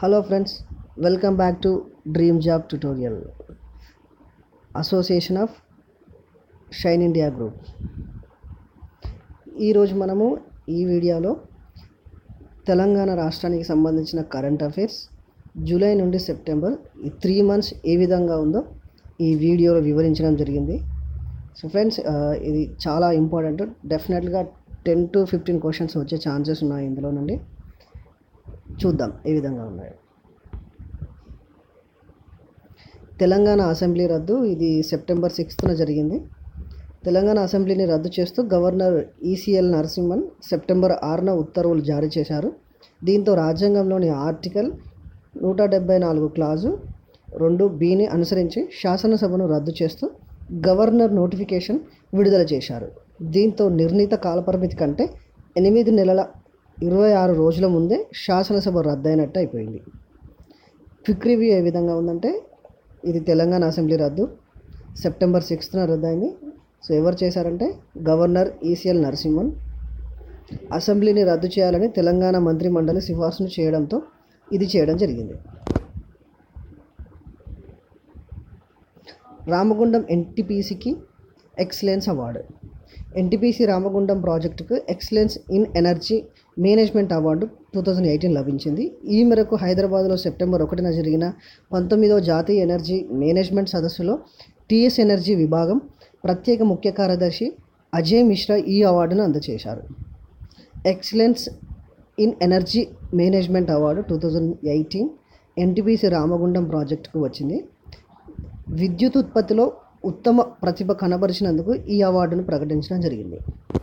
hello friends welcome back to dream job tutorial association of shine India group ఈరోజు మనము ఈ వీడియోలో తెలంగాణ రాష్ట్రానికి సంబంధించిన కరెంట్ అఫైర్స్ జూలై నుండి సెప్టెంబర్ ఈ త్రీ మంత్స్ ఏ విధంగా ఉందో ఈ వీడియోలో వివరించడం జరిగింది సో ఫ్రెండ్స్ ఇది చాలా ఇంపార్టెంట్ డెఫినెట్గా టెన్ టు ఫిఫ్టీన్ క్వశ్చన్స్ వచ్చే ఛాన్సెస్ ఉన్నాయి ఇందులో నుండి చూద్దాం ఏ విధంగా ఉన్నాయో తెలంగాణ అసెంబ్లీ రద్దు ఇది సెప్టెంబర్ సిక్స్త్న జరిగింది తెలంగాణ అసెంబ్లీని రద్దు చేస్తూ గవర్నర్ ఈసీఎల్ నరసింహన్ సెప్టెంబర్ ఆరున ఉత్తర్వులు జారీ చేశారు దీంతో రాజ్యాంగంలోని ఆర్టికల్ నూట డెబ్బై నాలుగు క్లాజు రెండు బిని అనుసరించి శాసనసభను రద్దు చేస్తూ గవర్నర్ నోటిఫికేషన్ విడుదల చేశారు దీంతో నిర్ణీత కాలపరిమితి కంటే ఎనిమిది నెలల ఇరవై ఆరు రోజుల ముందే శాసనసభ రద్దయినట్టు అయిపోయింది క్విక్ రివ్యూ ఏ విధంగా ఉందంటే ఇది తెలంగాణ అసెంబ్లీ రద్దు సెప్టెంబర్ సిక్స్త్న రద్దయింది సో ఎవరు చేశారంటే గవర్నర్ ఈసీఎల్ నరసింహన్ అసెంబ్లీని రద్దు చేయాలని తెలంగాణ మంత్రి మండలి సిఫార్సును చేయడంతో ఇది చేయడం జరిగింది రామగుండం ఎన్టీపీసీకి ఎక్సలెన్స్ అవార్డు ఎన్టీపీసీ రామగుండం ప్రాజెక్టుకు excellence in energy management award two thousand eighteen లభించింది ఈ మేరకు హైదరాబాద్లో సెప్టెంబర్ ఒకటిన జరిగిన పంతొమ్మిదవ జాతీయ ఎనర్జీ మేనేజ్మెంట్ సదస్సులో టీఎస్ ఎనర్జీ విభాగం ప్రత్యేక ముఖ్య కార్యదర్శి అజయ్ మిశ్రా ఈ అవార్డును అందజేశారు excellence in energy management award two thousand eighteen NTPC Ramagundam ప్రాజెక్టుకు వచ్చింది విద్యుత్ ఉత్పత్తిలో ఉత్తమ ప్రతిభ కనబరిచినందుకు ఈ అవార్డును ప్రకటించడం జరిగింది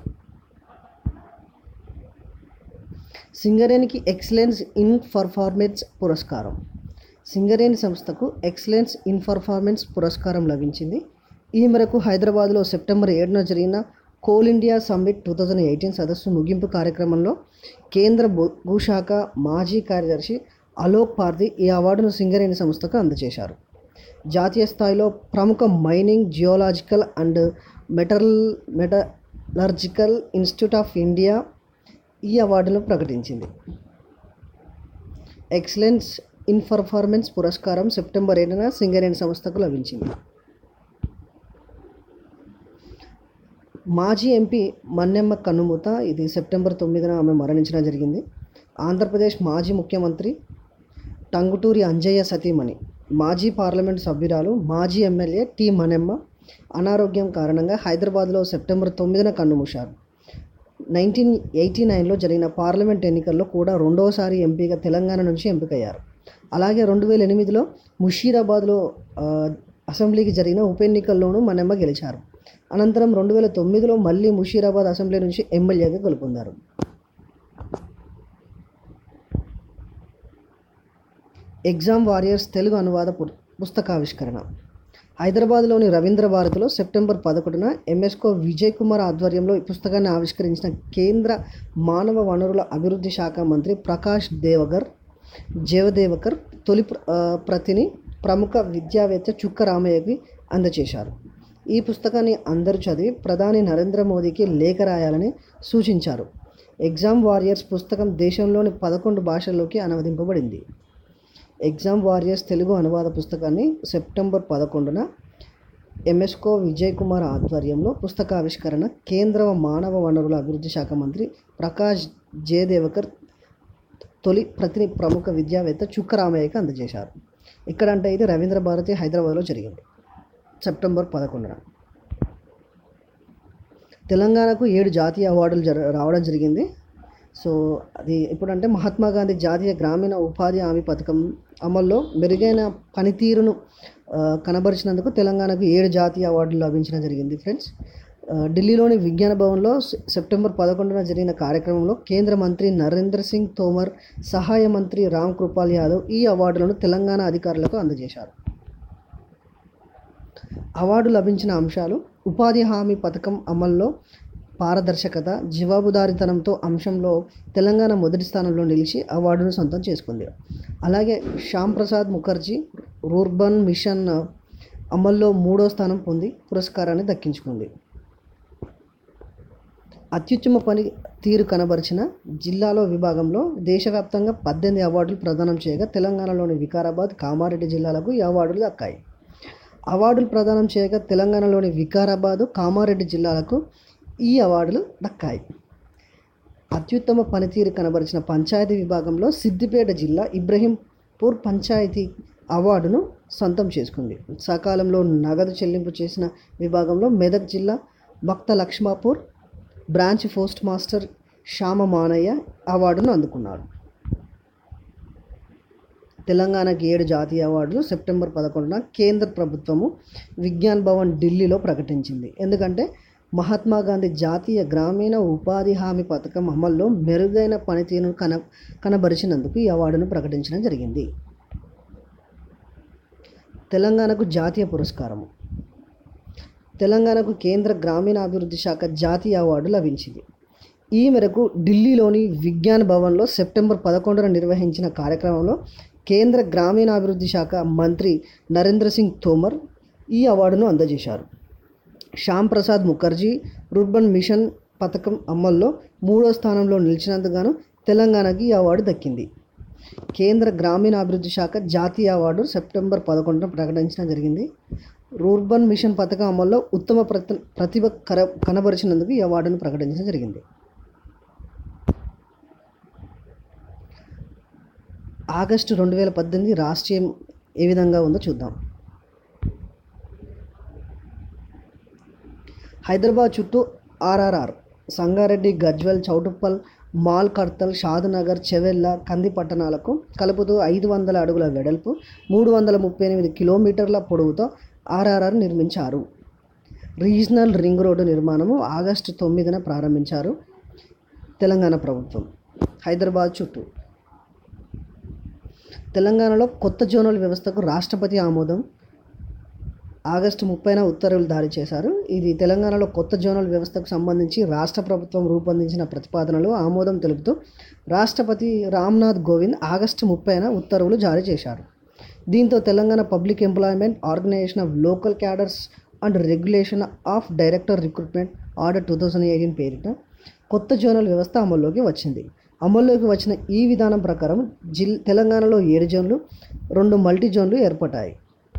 సింగరేణికి ఎక్సలెన్స్ ఇన్ పర్ఫార్మెన్స్ పురస్కారం సింగరేణి సంస్థకు ఎక్సలెన్స్ ఇన్ పర్ఫార్మెన్స్ పురస్కారం లభించింది ఈ మేరకు హైదరాబాద్లో సెప్టెంబర్ ఏడున జరిగిన coal India summit two thousand eighteen సదస్సు ముగింపు కార్యక్రమంలో కేంద్ర భూశాఖ మాజీ కార్యదర్శి అలోక్ పార్ది ఈ అవార్డును సింగరేణి సంస్థకు అందజేశారు జాతీయ స్థాయిలో ప్రముఖ mining geological and metal metallurgical institute of India ఈ అవార్డును ప్రకటించింది ఎక్సలెన్స్ ఇన్ పర్ఫార్మెన్స్ పురస్కారం సెప్టెంబర్ ఏడున సింగరేణి సంస్థకు లభించింది మాజీ ఎంపీ మన్నెమ్మ కన్నుమూత ఇది సెప్టెంబర్ తొమ్మిదిన ఆమె మరణించడం జరిగింది ఆంధ్రప్రదేశ్ మాజీ ముఖ్యమంత్రి టంగుటూరి అంజయ్య సతీమణి మాజీ పార్లమెంట్ సభ్యురాలు మాజీ ఎమ్మెల్యే టి మనెమ్మ అనారోగ్యం కారణంగా హైదరాబాద్లో సెప్టెంబర్ తొమ్మిదిన కన్నుమూశారు నైన్టీన్ ఎయిటీ నైన్లో జరిగిన పార్లమెంట్ ఎన్నికల్లో కూడా రెండవసారి ఎంపీగా తెలంగాణ నుంచి ఎంపికయ్యారు అలాగే రెండు వేల ఎనిమిదిలో ముషీరాబాద్లో అసెంబ్లీకి జరిగిన ఉప ఎన్నికల్లోనూ మనెమ్మ గెలిచారు అనంతరం రెండు వేల తొమ్మిదిలో మళ్ళీ ముషీరాబాద్ అసెంబ్లీ నుంచి ఎమ్మెల్యేగా గెలుపొందారు ఎగ్జామ్ వారియర్స్ తెలుగు అనువాద పుస్తకావిష్కరణ హైదరాబాద్లోని రవీంద్ర భారతిలో సెప్టెంబర్ పదకొండున ఎంఎస్కో విజయ్ కుమార్ ఆధ్వర్యంలో ఈ పుస్తకాన్ని ఆవిష్కరించిన కేంద్ర మానవ వనరుల అభివృద్ధి శాఖ మంత్రి ప్రకాష్ దేవగర్ జయదేవకర్ తొలి ప్రతిని ప్రముఖ విద్యావేత్త చుక్క రామయ్యకి అందజేశారు ఈ పుస్తకాన్ని అందరూ చదివి ప్రధాని నరేంద్ర మోదీకి లేఖ రాయాలని సూచించారు ఎగ్జామ్ వారియర్స్ పుస్తకం దేశంలోని పదకొండు భాషల్లోకి అనువదింపబడింది ఎగ్జామ్ వారియర్స్ తెలుగు అనువాద పుస్తకాన్ని సెప్టెంబర్ పదకొండున ఎంఎస్కో విజయ్ కుమార్ ఆధ్వర్యంలో పుస్తకావిష్కరణ కేంద్ర మానవ వనరుల అభివృద్ధి శాఖ మంత్రి ప్రకాష్ జయదేవకర్ తొలి ప్రతిని ప్రముఖ విద్యావేత్త చుక్కరామయ్యకి అందజేశారు ఇక్కడంటే ఇది రవీంద్ర భారతి హైదరాబాద్లో జరిగింది సెప్టెంబర్ పదకొండున తెలంగాణకు ఏడు జాతీయ అవార్డులు జర రావడం జరిగింది సో అది ఎప్పుడంటే మహాత్మా గాంధీ జాతీయ గ్రామీణ ఉపాధి హామీ పథకం అమల్లో మెరుగైన పనితీరును కనబరిచినందుకు తెలంగాణకు ఏడు జాతీయ అవార్డులు లభించడం జరిగింది ఫ్రెండ్స్ ఢిల్లీలోని విజ్ఞాన భవన్లో సెప్టెంబర్ పదకొండున జరిగిన కార్యక్రమంలో కేంద్ర మంత్రి నరేంద్ర సింగ్ తోమర్ సహాయ మంత్రి రామ్ కృపాల్ యాదవ్ ఈ అవార్డులను తెలంగాణ అధికారులకు అందజేశారు అవార్డు లభించిన అంశాలు ఉపాధి హామీ పథకం అమల్లో పారదర్శకత జవాబుదారితనంతో అంశంలో తెలంగాణ మొదటి స్థానంలో నిలిచి అవార్డును సొంతం చేసుకుంది అలాగే శ్యామ్ ప్రసాద్ ముఖర్జీ రూర్బన్ మిషన్ అమల్లో మూడో స్థానం పొంది పురస్కారాన్ని దక్కించుకుంది అత్యుత్తమ పని తీరు కనబరిచిన జిల్లాలో విభాగంలో దేశవ్యాప్తంగా పద్దెనిమిది అవార్డులు ప్రదానం చేయగా తెలంగాణలోని వికారాబాద్ కామారెడ్డి జిల్లాలకు ఈ అవార్డులు దక్కాయి అవార్డులు ప్రదానం చేయగా తెలంగాణలోని వికారాబాదు కామారెడ్డి జిల్లాలకు ఈ అవార్డులు దక్కాయి అత్యుత్తమ పనితీరు కనబరిచిన పంచాయతీ విభాగంలో సిద్దిపేట జిల్లా ఇబ్రహీంపూర్ పంచాయతీ అవార్డును సొంతం చేసుకుంది సకాలంలో నగదు చెల్లింపు చేసిన విభాగంలో మెదక్ జిల్లా Bhakta Lakshmapur branch post master Shyama Manayya అవార్డును అందుకున్నాడు తెలంగాణకి ఏడు జాతీయ అవార్డులు సెప్టెంబర్ పదకొండున కేంద్ర ప్రభుత్వము విజ్ఞాన్ భవన్ ఢిల్లీలో ప్రకటించింది ఎందుకంటే మహాత్మా గాంధీ జాతీయ గ్రామీణ ఉపాధి హామీ పథకం అమల్లో మెరుగైన పనితీరును కన కనబరిచినందుకు ఈ అవార్డును ప్రకటించడం జరిగింది తెలంగాణకు జాతీయ పురస్కారము తెలంగాణకు కేంద్ర గ్రామీణాభివృద్ధి శాఖ జాతీయ అవార్డు లభించింది ఈ మేరకు ఢిల్లీలోని విజ్ఞాన్ భవన్లో సెప్టెంబర్ పదకొండున నిర్వహించిన కార్యక్రమంలో కేంద్ర గ్రామీణాభివృద్ధి శాఖ మంత్రి నరేంద్ర సింగ్ తోమర్ ఈ అవార్డును అందజేశారు శ్యామ్ ప్రసాద్ ముఖర్జీ రూర్బన్ మిషన్ పథకం అమల్లో మూడో స్థానంలో నిలిచినందుకు గాను తెలంగాణకి ఈ అవార్డు దక్కింది కేంద్ర గ్రామీణాభివృద్ధి శాఖ జాతీయ అవార్డు సెప్టెంబర్ పదకొండున ప్రకటించడం జరిగింది రూర్బన్ మిషన్ పథకం అమల్లో ఉత్తమ ప్రతి ప్రతిభ కర కనబరిచినందుకు ఈ అవార్డును ప్రకటించడం జరిగింది ఆగస్టు రెండు వేల పద్దెనిమిది రాష్ట్రీయం ఏ విధంగా ఉందో చూద్దాం హైదరాబాద్ చుట్టూ ఆర్ఆర్ఆర్ సంగారెడ్డి గజ్వెల్ చౌటుప్పల్ మాల్ కర్తల్ షాద్నగర్ చెవెల్ల కంది పట్టణాలకు కలుపుతూ ఐదు వందల అడుగుల వెడల్పు మూడు వందల ముప్పై ఎనిమిది కిలోమీటర్ల పొడవుతో ఆర్ఆర్ఆర్ నిర్మించారు రీజనల్ రింగ్ రోడ్డు నిర్మాణము ఆగస్టు తొమ్మిదిన ప్రారంభించారు తెలంగాణ ప్రభుత్వం హైదరాబాద్ చుట్టూ తెలంగాణలో కొత్త జోనల్ వ్యవస్థకు రాష్ట్రపతి ఆమోదం ఆగస్టు ముప్పైన ఉత్తర్వులు జారీ చేశారు ఇది తెలంగాణలో కొత్త జోనల్ వ్యవస్థకు సంబంధించి రాష్ట్ర ప్రభుత్వం రూపొందించిన ప్రతిపాదనలు ఆమోదం తెలుపుతూ రాష్ట్రపతి రామ్నాథ్ కోవింద్ ఆగస్టు ముప్పైన ఉత్తర్వులు జారీ చేశారు దీంతో Telangana public employment organisation of local cadres and regulation of director recruitment order two thousand eighteen పేరిట కొత్త జోనల్ వ్యవస్థ అమల్లోకి వచ్చింది అమల్లోకి వచ్చిన ఈ విధానం ప్రకారం జిల్ తెలంగాణలో ఏడు జోన్లు రెండు మల్టీ జోన్లు ఏర్పడ్డాయి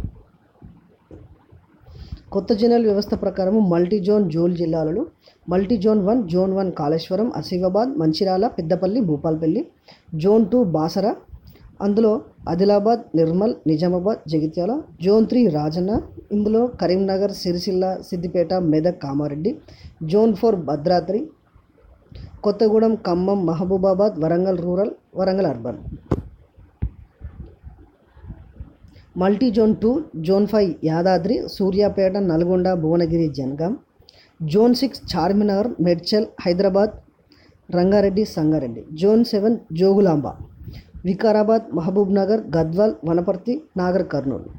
కొత్త జోనల్ వ్యవస్థ ప్రకారం మల్టీ జోన్ జోన్ జిల్లాలలో multi zone one zone one Kaleshwaram Asifabad Mancherial Peddapalli Bhupalpalli zone two Basara అందులో ఆదిలాబాద్ నిర్మల్ నిజామాబాద్ జగిత్యాల జోన్ త్రీ రాజన్న ఇందులో Karimnagar Sircilla Siddipet Medak Kamareddy zone four Bhadradri Kothagudem Khammam Mahabubabad Warangal rural Warangal urban multi zone two zone five Yadadri Suryapet Nalgonda Bhuvanagiri Jangaon zone six Charminar Medchal Hyderabad Rangareddy Sangareddy zone seven Jogulamba Vikarabad Mahabubnagar Gadwal Wanaparthy Nagar Nagarkurnool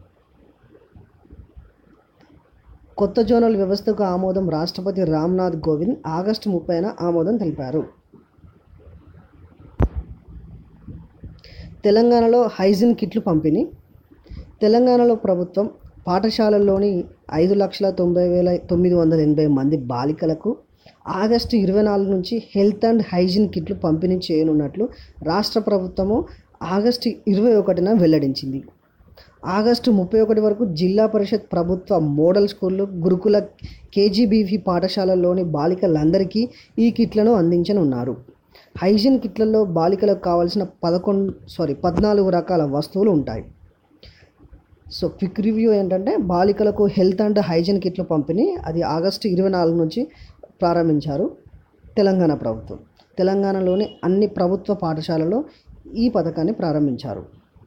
కొత్త జోనల్ వ్యవస్థకు ఆమోదం రాష్ట్రపతి రామ్నాథ్ కోవింద్ ఆగస్టు ముప్పైన ఆమోదం తెలిపారు తెలంగాణలో హైజిన్ కిట్లు పంపిణీ తెలంగాణలో ప్రభుత్వం పాఠశాలల్లోని ఐదు లక్షల తొంభై వేల తొమ్మిది వందల ఎనభై మంది బాలికలకు ఆగస్టు ఇరవై నాలుగు నుంచి హెల్త్ అండ్ హైజీన్ కిట్లు పంపిణీ చేయనున్నట్లు రాష్ట్ర ప్రభుత్వము ఆగస్టు ఇరవై ఒకటిన వెల్లడించింది ఆగస్టు ముప్పై ఒకటి వరకు జిల్లా పరిషత్ ప్రభుత్వ మోడల్ స్కూళ్ళు గురుకుల కేజీబీవీ పాఠశాలల్లోని బాలికలందరికీ ఈ కిట్లను అందించనున్నారు హైజీన్ కిట్లలో బాలికలకు కావాల్సిన పదకొండు సారీ పద్నాలుగు రకాల వస్తువులు ఉంటాయి సో క్విక్ రివ్యూ ఏంటంటే బాలికలకు హెల్త్ అండ్ హైజీన్ కిట్లు పంపిణీ అది ఆగస్టు ఇరవై నాలుగు నుంచి ప్రారంభించారు తెలంగాణ ప్రభుత్వం తెలంగాణలోని అన్ని ప్రభుత్వ పాఠశాలలో ఈ పథకాన్ని ప్రారంభించారు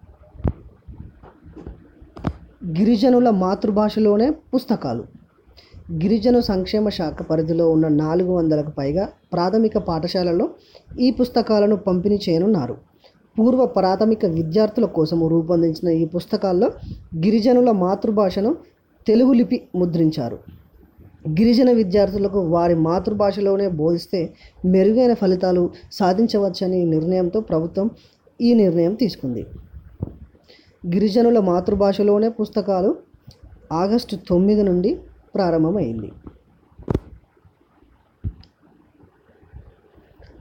గిరిజనుల మాతృభాషలోనే పుస్తకాలు గిరిజన సంక్షేమ శాఖ పరిధిలో ఉన్న నాలుగు వందలకు పైగా ప్రాథమిక పాఠశాలలో ఈ పుస్తకాలను పంపిణీ చేయనున్నారు పూర్వ ప్రాథమిక విద్యార్థుల కోసం రూపొందించిన ఈ పుస్తకాల్లో గిరిజనుల మాతృభాషను తెలుగు లిపి ముద్రించారు గిరిజన విద్యార్థులకు వారి మాతృభాషలోనే బోధిస్తే మెరుగైన ఫలితాలు సాధించవచ్చని నిర్ణయంతో ప్రభుత్వం ఈ నిర్ణయం తీసుకుంది గిరిజనుల మాతృభాషలోనే పుస్తకాలు ఆగస్టు తొమ్మిది నుండి ప్రారంభమైంది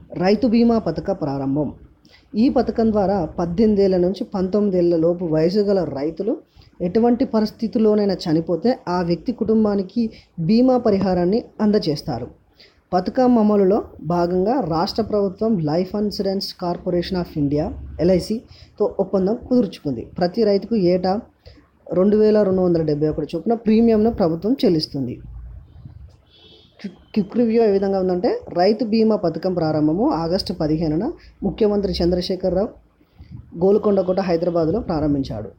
రైతు బీమా పథక ప్రారంభం ఈ పథకం ద్వారా పద్దెనిమిదేళ్ల నుంచి పంతొమ్మిదేళ్ల లోపు వయసు గల రైతులు ఎటువంటి పరిస్థితుల్లోనైనా చనిపోతే ఆ వ్యక్తి కుటుంబానికి బీమా పరిహారాన్ని అందజేస్తారు పథకం అమలులో భాగంగా రాష్ట్ర ప్రభుత్వం life insurance corporation of India ఎల్ఐసితో ఒప్పందం కుదుర్చుకుంది ప్రతి రైతుకు ఏటా రెండు వేల రెండు వందల డెబ్బై ఒకటి చొప్పున ప్రీమియంను ప్రభుత్వం చెల్లిస్తుంది క్విక్ రివ్యూ ఏ విధంగా ఉందంటే రైతు బీమా పథకం ప్రారంభము ఆగస్టు పదిహేనున ముఖ్యమంత్రి చంద్రశేఖరరావు గోల్కొండకోట హైదరాబాద్లో ప్రారంభించాడు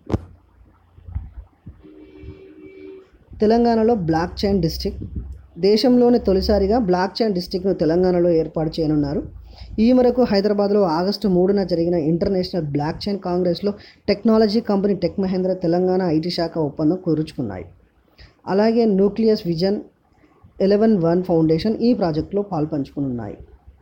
తెలంగాణలో బ్లాక్ చైన్ డిస్టిక్ దేశంలోని తొలిసారిగా బ్లాక్ చైన్ డిస్టిక్ను తెలంగాణలో ఏర్పాటు చేయనున్నారు ఈ మేరకు హైదరాబాద్లో ఆగస్టు మూడున జరిగిన ఇంటర్నేషనల్ బ్లాక్ చైన్ కాంగ్రెస్లో technology company tech Mahindra Telangana IT శాఖ ఒప్పందం కుదుర్చుకున్నాయి అలాగే nucleus vision eleven one foundation ఈ ప్రాజెక్టులో పాల్పంచుకున్నాయి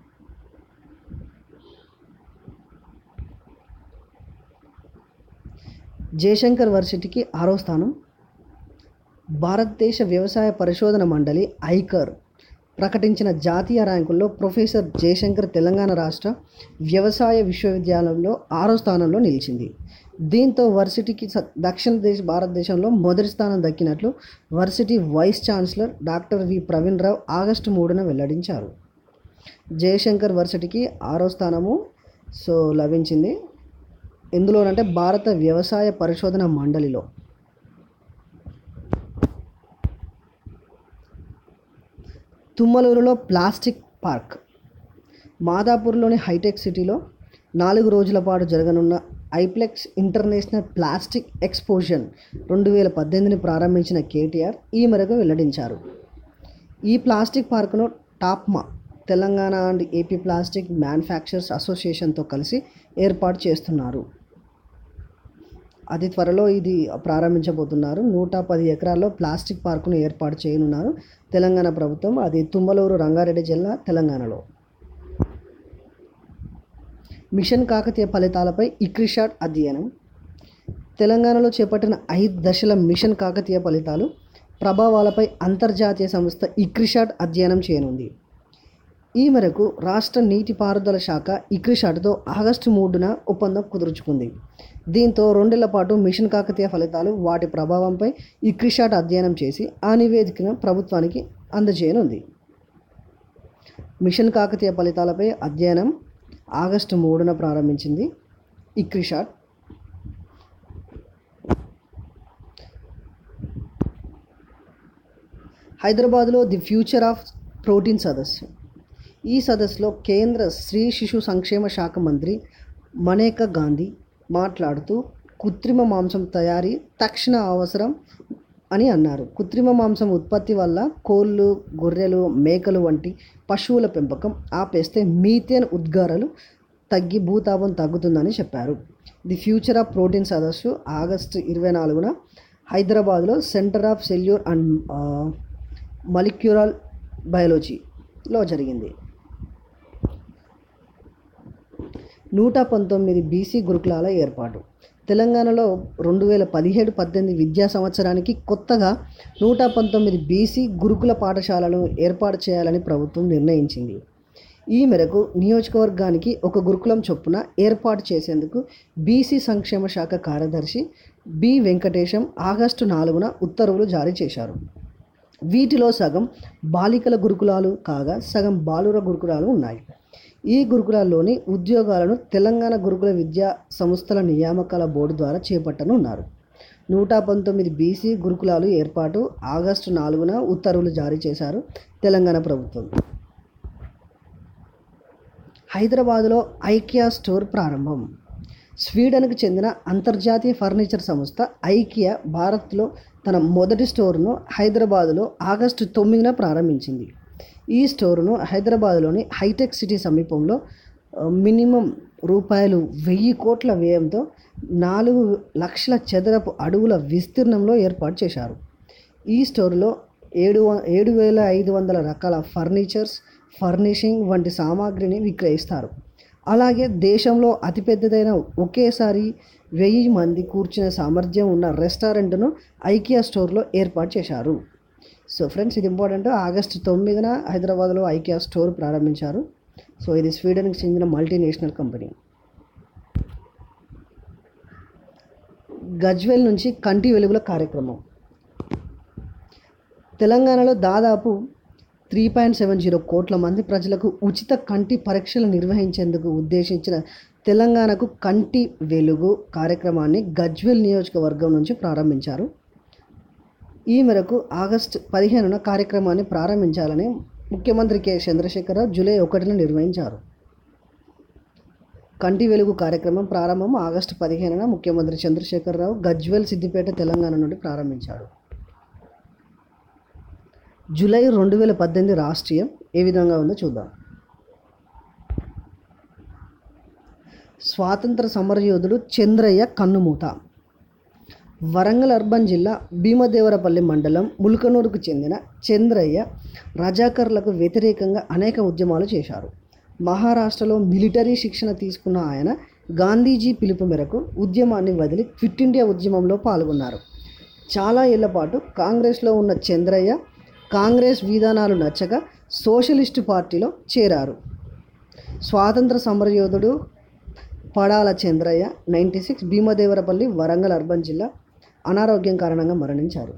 జయశంకర్ వర్సిటీకి ఆరో స్థానం భారతదేశ వ్యవసాయ పరిశోధన మండలి ఐకర్ ప్రకటించిన జాతీయ ర్యాంకుల్లో ప్రొఫెసర్ జయశంకర్ తెలంగాణ రాష్ట్ర వ్యవసాయ విశ్వవిద్యాలయంలో ఆరో స్థానంలో నిలిచింది దీంతో వర్సిటీకి స- దక్షిణ దేశ భారతదేశంలో మొదటి స్థానం దక్కినట్లు varsity vice chancellor doctor V Praveen Rao August మూడున వెల్లడించారు జయశంకర్ వర్సిటీకి ఆరో స్థానము సో లభించింది ఎందులోనంటే భారత వ్యవసాయ పరిశోధన మండలిలో తుమ్మలూరులో ప్లాస్టిక్ పార్క్ మాదాపూర్లోని హైటెక్ సిటీలో నాలుగు రోజుల పాటు జరగనున్న ఐప్లెక్స్ ఇంటర్నేషనల్ ప్లాస్టిక్ ఎక్స్పోజన్ రెండు వేల పద్దెనిమిదిని ప్రారంభించిన కేటీఆర్ ఈ మేరకు వెల్లడించారు ఈ ప్లాస్టిక్ పార్కును TAPMA Telangana and AP plastic manufacturers అసోసియేషన్తో కలిసి ఏర్పాటు చేస్తున్నారు అతి త్వరలో ఇది ప్రారంభించబోతున్నారు నూట పది ఎకరాల్లో ప్లాస్టిక్ పార్కును ఏర్పాటు చేయనున్నారు తెలంగాణ ప్రభుత్వం అది తుమ్మలూరు రంగారెడ్డి జిల్లా తెలంగాణలో మిషన్ కాకతీయ ఫలితాలపై ఇక్రిషాట్ అధ్యయనం తెలంగాణలో చేపట్టిన ఐదు దశల మిషన్ కాకతీయ ఫలితాలు ప్రభావాలపై అంతర్జాతీయ సంస్థ ఇక్రిషాట్ అధ్యయనం చేయనుంది ఈ మేరకు రాష్ట్ర నీటిపారుదల శాఖ ఇక్రిషాట్తో ఆగస్టు మూడున ఒప్పందం కుదుర్చుకుంది దీంతో రెండేళ్ల పాటు మిషన్ కాకతీయ ఫలితాలు వాటి ప్రభావంపై ఇక్రిషాట్ అధ్యయనం చేసి ఆ నివేదికను ప్రభుత్వానికి అందజేయనుంది మిషన్ కాకతీయ ఫలితాలపై అధ్యయనం ఆగస్టు మూడున ప్రారంభించింది ఇక్రిషాట్ హైదరాబాద్లో ది ఫ్యూచర్ ఆఫ్ ప్రోటీన్ సదస్సు ఈ సదస్సులో కేంద్ర స్త్రీ శిశు సంక్షేమ శాఖ మంత్రి మనేకా గాంధీ మాట్లాడుతూ కృత్రిమ మాంసం తయారీ తక్షణ అవసరం అని అన్నారు కృత్రిమ మాంసం ఉత్పత్తి వల్ల కోళ్ళు గొర్రెలు మేకలు వంటి పశువుల పెంపకం ఆపేస్తే మీథేన్ ఉద్గారాలు తగ్గి భూతాపం తగ్గుతుందని చెప్పారు ది ఫ్యూచర్ ఆఫ్ ప్రోటీన్ సదస్సు ఆగస్టు ఇరవై నాలుగున హైదరాబాద్లో centre of cellular and molecular బయాలజీలో జరిగింది నూట పంతొమ్మిది బీసీ గురుకులాల ఏర్పాటు తెలంగాణలో రెండు వేల పదిహేడు పద్దెనిమిది విద్యా సంవత్సరానికి కొత్తగా నూట పంతొమ్మిది బీసీ గురుకుల పాఠశాలను ఏర్పాటు చేయాలని ప్రభుత్వం నిర్ణయించింది ఈ మేరకు నియోజకవర్గానికి ఒక గురుకులం చొప్పున ఏర్పాటు చేసేందుకు బీసీ సంక్షేమ శాఖ కార్యదర్శి బి వెంకటేశం ఆగస్టు నాలుగున ఉత్తర్వులు జారీ చేశారు వీటిలో సగం బాలికల గురుకులాలు కాగా సగం బాలుర గురుకులాలు ఉన్నాయి ఈ గురుకులాల్లోని ఉద్యోగాలను తెలంగాణ గురుకుల విద్యా సంస్థల నియామకాల బోర్డు ద్వారా చేపట్టనున్నారు నూట పంతొమ్మిది బీసీ గురుకులాలు ఏర్పాటు ఆగస్టు నాలుగున ఉత్తర్వులు జారీ చేశారు తెలంగాణ ప్రభుత్వం హైదరాబాదులో ఐకియా స్టోర్ ప్రారంభం స్వీడన్కు చెందిన అంతర్జాతీయ ఫర్నిచర్ సంస్థ ఐకియా భారత్లో తన మొదటి స్టోర్ను హైదరాబాదులో ఆగస్టు తొమ్మిదిన ప్రారంభించింది ఈ స్టోరును హైదరాబాద్లోని హైటెక్ సిటీ సమీపంలో ఆ, మినిమం రూపాయలు వెయ్యి కోట్ల వ్యయంతో నాలుగు లక్షల చదరపు అడుగుల విస్తీర్ణంలో ఏర్పాటు చేశారు ఈ స్టోర్లో ఏడు వ- ఏడు వేల ఐదు వందల రకాల ఫర్నిచర్స్ ఫర్నిషింగ్ వంటి సామాగ్రిని విక్రయిస్తారు అలాగే దేశంలో అతిపెద్దదైన ఒకేసారి వెయ్యి మంది కూర్చునే సామర్థ్యం ఉన్న రెస్టారెంట్ను ఐకియా స్టోర్లో ఏర్పాటు చేశారు సో ఫ్రెండ్స్ ఇది ఇంపార్టెంట్ ఆగస్టు తొమ్మిదిన హైదరాబాద్లో ఐకియా స్టోర్ ప్రారంభించారు సో ఇది స్వీడన్కి చెందిన మల్టీనేషనల్ కంపెనీ గజ్వెల్ నుంచి కంటి వెలుగుల కార్యక్రమం తెలంగాణలో దాదాపు త్రీ పాయింట్ సెవెన్ జీరో కోట్ల మంది ప్రజలకు ఉచిత కంటి పరీక్షలు నిర్వహించేందుకు ఉద్దేశించిన తెలంగాణకు కంటి వెలుగు కార్యక్రమాన్ని గజ్వెల్ నియోజకవర్గం నుంచి ప్రారంభించారు ఈ మేరకు ఆగస్టు పదిహేనున కార్యక్రమాన్ని ప్రారంభించాలని ముఖ్యమంత్రి కె చంద్రశేఖరరావు జూలై ఒకటిన నిర్వహించారు కంటి వెలుగు కార్యక్రమం ప్రారంభం ఆగస్టు పదిహేనున ముఖ్యమంత్రి చంద్రశేఖరరావు గజ్వెల్ సిద్దిపేట తెలంగాణ నుండి ప్రారంభించాడు జూలై రెండు వేల పద్దెనిమిది రాష్ట్రీయం ఏ విధంగా ఉందో చూద్దాం స్వాతంత్ర సమరయోధుడు చంద్రయ్య కన్నుమూత వరంగల్ అర్బన్ జిల్లా భీమదేవరపల్లి మండలం ముల్కనూరుకు చెందిన చంద్రయ్య రజాకర్లకు వ్యతిరేకంగా అనేక ఉద్యమాలు చేశారు మహారాష్ట్రలో మిలిటరీ శిక్షణ తీసుకున్న ఆయన గాంధీజీ పిలుపు మేరకు ఉద్యమాన్ని వదిలి క్విట్ ఇండియా ఉద్యమంలో పాల్గొన్నారు చాలా ఏళ్ల పాటు కాంగ్రెస్లో ఉన్న చంద్రయ్య కాంగ్రెస్ విధానాలు నచ్చక సోషలిస్టు పార్టీలో చేరారు స్వాతంత్ర సమరయోధుడు Padala Chandraiah ninety six Bheemadevarapalli Warangal urban జిల్లా అనారోగ్యం కారణంగా మరణించారు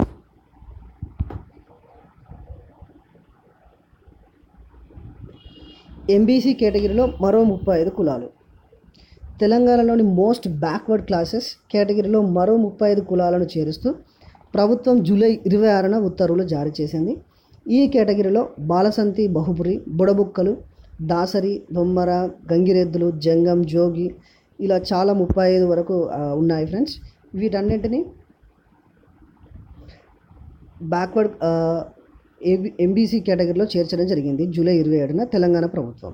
ఎంబీసీ కేటగిరీలో మరో ముప్పై ఐదు కులాలు తెలంగాణలోని మోస్ట్ బ్యాక్వర్డ్ క్లాసెస్ కేటగిరీలో మరో ముప్పై ఐదు కులాలను చేరుస్తూ ప్రభుత్వం జూలై ఇరవై ఆరున ఉత్తర్వులు జారీ చేసింది ఈ కేటగిరీలో బాలసంతి బహుపురి బుడబుక్కలు దాసరి బొమ్మర గంగిరెద్దులు జంగం జోగి ఇలా చాలా ముప్పై ఐదు వరకు ఆ, ఉన్నాయి ఫ్రెండ్స్ వీటన్నింటినీ బ్యాక్వర్డ్ ఏబి ఎంబీసీ కేటగిరీలో చేర్చడం జరిగింది జూలై ఇరవై ఏడున తెలంగాణ ప్రభుత్వం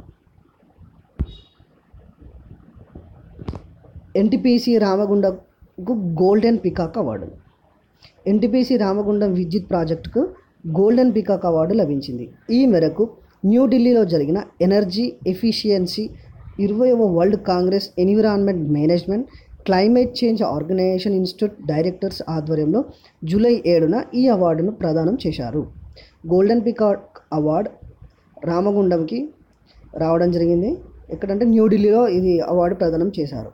ఎన్టీపీసీ రామగుండకు golden peacock award NTPC Ramagundam విద్యుత్ ప్రాజెక్టుకు గోల్డెన్ పికాక్ అవార్డు లభించింది ఈ మేరకు న్యూఢిల్లీలో జరిగిన ఎనర్జీ ఎఫిషియన్సీ ఇరవైవ world congress environment management climate change organisation institute directors ఆధ్వర్యంలో జూలై ఏడున ఈ అవార్డును ప్రదానం చేశారు గోల్డెన్ పికాక్ అవార్డ్ రామగుండంకి రావడం జరిగింది ఎక్కడంటే న్యూఢిల్లీలో ఇది అవార్డు ప్రదానం చేశారు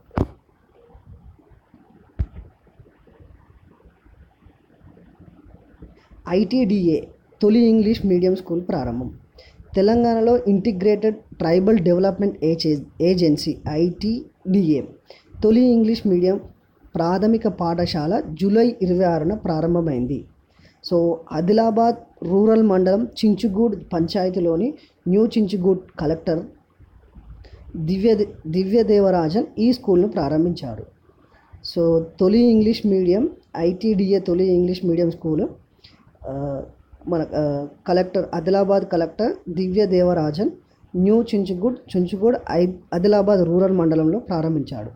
ఐటీడీఏ తొలి ఇంగ్లీష్ మీడియం స్కూల్ ప్రారంభం తెలంగాణలో ఇంటిగ్రేటెడ్ ట్రైబల్ డెవలప్మెంట్ ఏజే ఏజెన్సీ ఐటీడీఏ తొలి ఇంగ్లీష్ మీడియం ప్రాథమిక పాఠశాల జూలై ఇరవై ఆరున ప్రారంభమైంది సో ఆదిలాబాద్ రూరల్ మండలం చించుగూడ్ పంచాయతీలోని న్యూ చించుగూడ్ కలెక్టర్ దివ్య దివ్యదేవరాజన్ ఈ స్కూల్ను ప్రారంభించారు సో తొలి ఇంగ్లీష్ మీడియం ఐటీడీఏ తొలి ఇంగ్లీష్ మీడియం స్కూలు ఆ, మన ఆ, collector Adilabad collector Divya Devarajan new Chinchuguda Chinchuguda ఐ ఆదిలాబాద్ రూరల్ మండలంలో ప్రారంభించాడు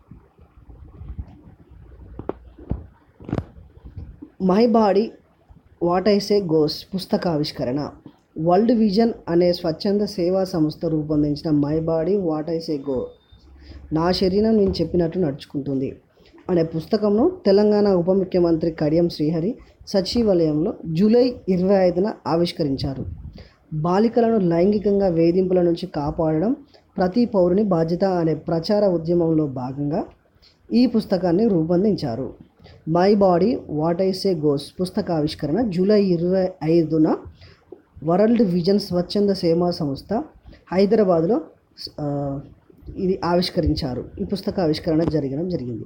my body what I say goes పుస్తకావిష్కరణ వరల్డ్ విజన్ అనే స్వచ్ఛంద సేవా సంస్థ రూపొందించిన my body what I say go నా శరీరం నేను చెప్పినట్టు నడుచుకుంటుంది అనే పుస్తకంను తెలంగాణ ఉప ముఖ్యమంత్రి కడియం శ్రీహరి సచివాలయంలో జూలై ఇరవై ఐదున ఆవిష్కరించారు బాలికలను లైంగికంగా వేధింపుల నుంచి కాపాడడం ప్రతి పౌరుని బాధ్యత అనే ప్రచార ఉద్యమంలో భాగంగా ఈ పుస్తకాన్ని రూపొందించారు my body what I say goes పుస్తకావిష్కరణ జూలై ఇరవై ఐదున వరల్డ్ విజన్ స్వచ్ఛంద సేవా సంస్థ హైదరాబాద్లో ఆ, ఇది ఆవిష్కరించారు ఈ పుస్తక ఆవిష్కరణ జరగడం జరిగింది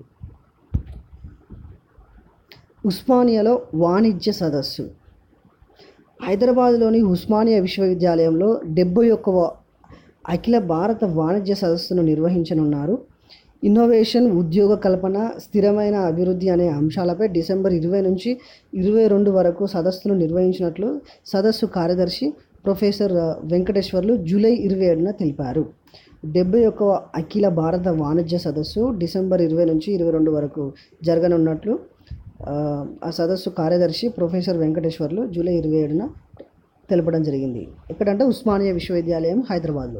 ఉస్మానియాలో వాణిజ్య సదస్సు హైదరాబాద్లోని ఉస్మానియా విశ్వవిద్యాలయంలో డెబ్బై ఒక్కవ అఖిల భారత వాణిజ్య సదస్సును నిర్వహించనున్నారు ఇన్నోవేషన్ ఉద్యోగ కల్పన స్థిరమైన అభివృద్ధి అనే అంశాలపై డిసెంబర్ ఇరవై నుంచి ఇరవై రెండు వరకు సదస్సును నిర్వహించినట్లు సదస్సు కార్యదర్శి ప్రొఫెసర్ ఆ, వెంకటేశ్వర్లు జూలై ఇరవై ఏడున తెలిపారు డెబ్బై ఒక్క అఖిల భారత వాణిజ్య సదస్సు డిసెంబర్ ఇరవై నుంచి ఇరవై రెండు వరకు జరగనున్నట్లు ఆ, ఆ సదస్సు కార్యదర్శి ప్రొఫెసర్ వెంకటేశ్వర్లు జూలై ఇరవై ఏడున తెలపడం జరిగింది ఎక్కడంటే ఉస్మానియా విశ్వవిద్యాలయం హైదరాబాద్లో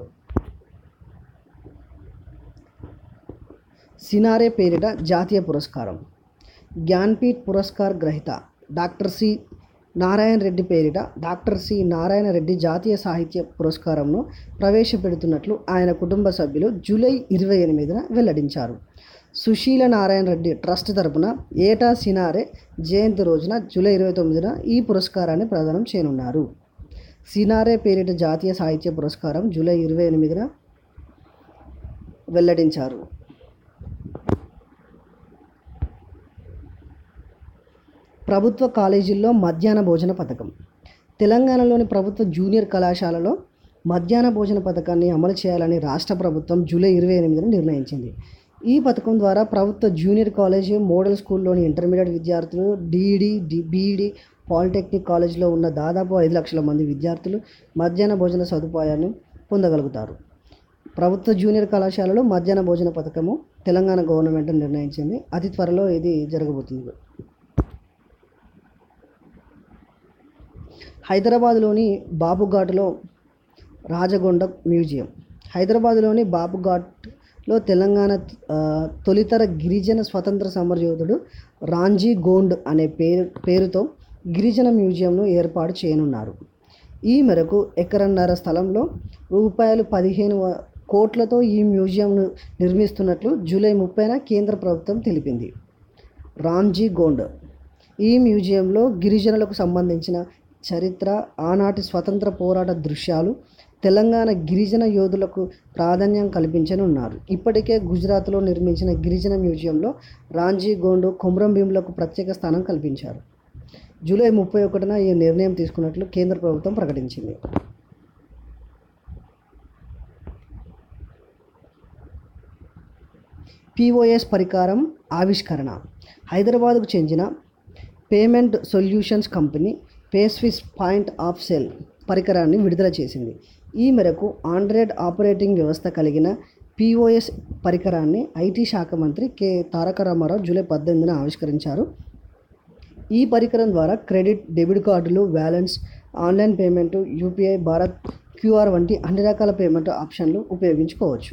సినారే పేరిట జాతీయ పురస్కారం జ్ఞాన్పీఠ్ పురస్కార్ గ్రహీత డాక్టర్ సి నారాయణ రెడ్డి పేరిట డాక్టర్ సి నారాయణ రెడ్డి జాతీయ సాహిత్య పురస్కారంను ప్రవేశపెడుతున్నట్లు ఆయన కుటుంబ సభ్యులు జూలై ఇరవై ఎనిమిదిన వెల్లడించారు సుశీల నారాయణ రెడ్డి ట్రస్ట్ తరపున ఏటా సినారే జయంతి రోజున జూలై ఇరవై తొమ్మిదిన ఈ పురస్కారాన్ని ప్రదానం చేయనున్నారు సినారే పేరిట జాతీయ సాహిత్య పురస్కారం జూలై ఇరవై ఎనిమిదిన వెల్లడించారు ప్రభుత్వ కాలేజీల్లో మధ్యాహ్న భోజన పథకం తెలంగాణలోని ప్రభుత్వ జూనియర్ కళాశాలలో మధ్యాహ్న భోజన పథకాన్ని అమలు చేయాలని రాష్ట్ర ప్రభుత్వం జూలై ఇరవై ఎనిమిదిన నిర్ణయించింది ఈ పథకం ద్వారా ప్రభుత్వ జూనియర్ కాలేజ్ మోడల్ స్కూల్లోని ఇంటర్మీడియట్ విద్యార్థులు డిఈడి డి బీఈడి పాలిటెక్నిక్ కాలేజీలో ఉన్న దాదాపు ఐదు లక్షల మంది విద్యార్థులు మధ్యాహ్న భోజన సదుపాయాన్ని పొందగలుగుతారు ప్రభుత్వ జూనియర్ కళాశాలలో మధ్యాహ్న భోజన పథకము తెలంగాణ గవర్నమెంట్ నిర్ణయించింది అతి త్వరలో ఇది జరగబోతుంది హైదరాబాద్లోని బాబుఘాట్లో రాజగొండ మ్యూజియం హైదరాబాద్లోని బాబుఘాట్లో తెలంగాణ ఆ, తొలితర గిరిజన స్వతంత్ర సమరయోధుడు రాంజీ గోండ్ అనే పేరు పేరుతో గిరిజన మ్యూజియంను ఏర్పాటు చేయనున్నారు ఈ మేరకు ఎకరన్నర స్థలంలో రూపాయలు పదిహేను వ- కోట్లతో ఈ మ్యూజియంను నిర్మిస్తున్నట్లు జూలై ముప్పైన కేంద్ర ప్రభుత్వం తెలిపింది రామ్జీ గోండ్ ఈ మ్యూజియంలో గిరిజనులకు సంబంధించిన చరిత్ర ఆనాటి స్వతంత్ర పోరాట దృశ్యాలు తెలంగాణ గిరిజన యోధులకు ప్రాధాన్యం కల్పించనున్నారు ఇప్పటికే గుజరాత్లో నిర్మించిన గిరిజన మ్యూజియంలో రాంజీ గోండు కొమ్రం భీములకు ప్రత్యేక స్థానం కల్పించారు జూలై ముప్పై ఒకటిన ఈ నిర్ణయం తీసుకున్నట్లు కేంద్ర ప్రభుత్వం ప్రకటించింది పిఓఎస్ పరికారం ఆవిష్కరణ హైదరాబాద్కు చెందిన payment solutions company Payswiff point of sale పరికరాన్ని విడుదల చేసింది ఈ మేరకు ఆండ్రాయిడ్ ఆపరేటింగ్ వ్యవస్థ కలిగిన పిఓఎస్ పరికరాన్ని ఐటీ శాఖ మంత్రి కె తారక రామారావు జూలై పద్దెనిమిదిన ఆవిష్కరించారు ఈ పరికరం ద్వారా క్రెడిట్ డెబిట్ కార్డులు balance online payment UPI Bharat QR వంటి అన్ని రకాల పేమెంట్ ఆప్షన్లు ఉపయోగించుకోవచ్చు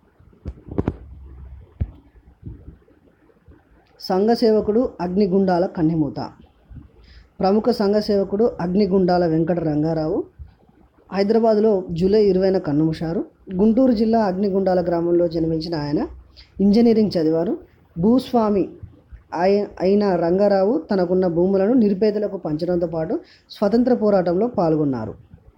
సంఘ సేవకుడు అగ్నిగుండాల కన్నెమూత ప్రముఖ సంఘ సేవకుడు అగ్నిగుండాల వెంకట రంగారావు హైదరాబాద్లో జూలై ఇరవైన కన్నుమూశారు గుంటూరు జిల్లా అగ్నిగుండాల గ్రామంలో జన్మించిన ఆయన ఇంజనీరింగ్ చదివారు భూస్వామి ఆయ అయిన రంగారావు తనకున్న భూములను నిరుపేదలకు పంచడంతో పాటు స్వతంత్ర పోరాటంలో పాల్గొన్నారు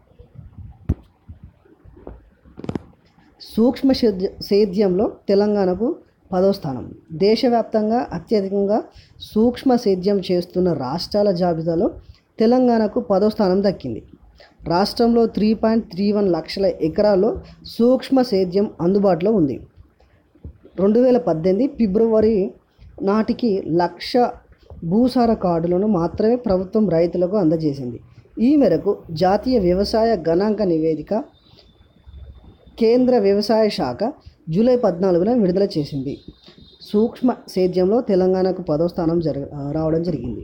సూక్ష్మ సేద్య సేద్యంలో తెలంగాణకు పదో స్థానం దేశవ్యాప్తంగా అత్యధికంగా సూక్ష్మ సేద్యం చేస్తున్న రాష్ట్రాల జాబితాలో తెలంగాణకు పదో స్థానం దక్కింది రాష్ట్రంలో త్రీ పాయింట్ త్రీ వన్ లక్షల ఎకరాల్లో సూక్ష్మ సేద్యం అందుబాటులో ఉంది రెండు వేల పద్దెనిమిది ఫిబ్రవరి నాటికి లక్ష భూసార కార్డులను మాత్రమే ప్రభుత్వం రైతులకు అందజేసింది ఈ మేరకు జాతీయ వ్యవసాయ గణాంక నివేదిక కేంద్ర వ్యవసాయ శాఖ జూలై పద్నాలుగున విడుదల చేసింది సూక్ష్మ సేద్యంలో తెలంగాణకు పదో స్థానం జరగ రావడం జరిగింది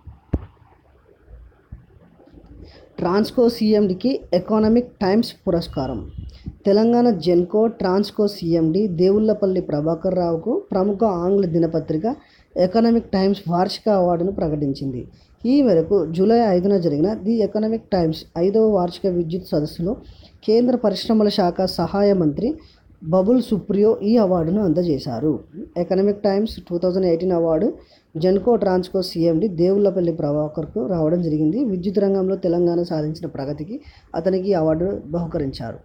ట్రాన్స్కో సీఎండికి ఎకానమిక్ టైమ్స్ పురస్కారం తెలంగాణ జెన్కో ట్రాన్స్కో సీఎండి దేవుళ్లపల్లి ప్రభాకర్ రావుకు ప్రముఖ ఆంగ్ల దినపత్రిక ఎకనామిక్ టైమ్స్ వార్షిక అవార్డును ప్రకటించింది ఈ మేరకు జూలై ఐదున జరిగిన ది ఎకనామిక్ టైమ్స్ ఐదవ వార్షిక విద్యుత్ సదస్సులో కేంద్ర పరిశ్రమల శాఖ సహాయ మంత్రి బబుల్ సుప్రియో ఈ అవార్డును అందజేశారు economic times two thousand eighteen award Genco Transco CMD Devullapalli ప్రభాకర్కు రావడం జరిగింది విద్యుత్ రంగంలో తెలంగాణ సాధించిన ప్రగతికి అతనికి ఈ అవార్డు బహుకరించారు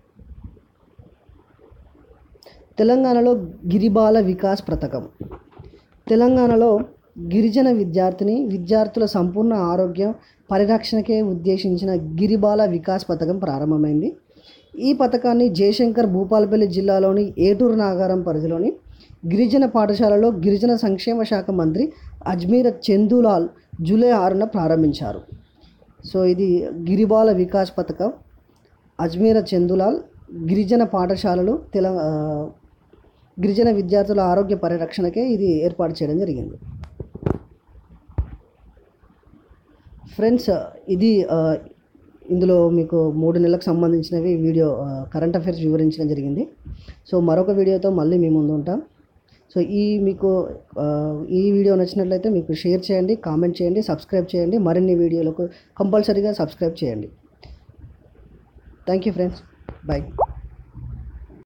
తెలంగాణలో గిరిబాల వికాస్ పథకం తెలంగాణలో గిరిజన విద్యార్థిని విద్యార్థుల సంపూర్ణ ఆరోగ్యం పరిరక్షణకే ఉద్దేశించిన గిరిబాల వికాస్ పథకం ప్రారంభమైంది ఈ పథకాన్ని జయశంకర్ భూపాలపల్లి జిల్లాలోని ఏటూరు నాగారం పరిధిలోని గిరిజన పాఠశాలలో గిరిజన సంక్షేమ శాఖ మంత్రి అజ్మీర్ చందూలాల్ జూలై ఆరున ప్రారంభించారు సో ఇది గిరిబాల వికాస్ పథకం అజ్మీర చందులాల్ గిరిజన పాఠశాలలు తెల ఆ, గిరిజన విద్యార్థుల ఆరోగ్య పరిరక్షణకే ఇది ఏర్పాటు చేయడం జరిగింది ఫ్రెండ్స్ ఇది ఆ, ఇందులో మీకు మూడు నెలలకు సంబంధించినవి వీడియో కరెంట్ అఫైర్స్ వివరించడం జరిగింది సో మరొక వీడియోతో మళ్ళీ మీ ముందు ఉంటాం సో సో ఈ మీకు ఆ, ఈ వీడియో నచ్చినట్లయితే మీకు షేర్ చేయండి కామెంట్ చేయండి సబ్స్క్రైబ్ చేయండి మరిన్ని వీడియోలకు కంపల్సరీగా సబ్స్క్రైబ్ చేయండి థ్యాంక్ యూ ఫ్రెండ్స్ బాయ్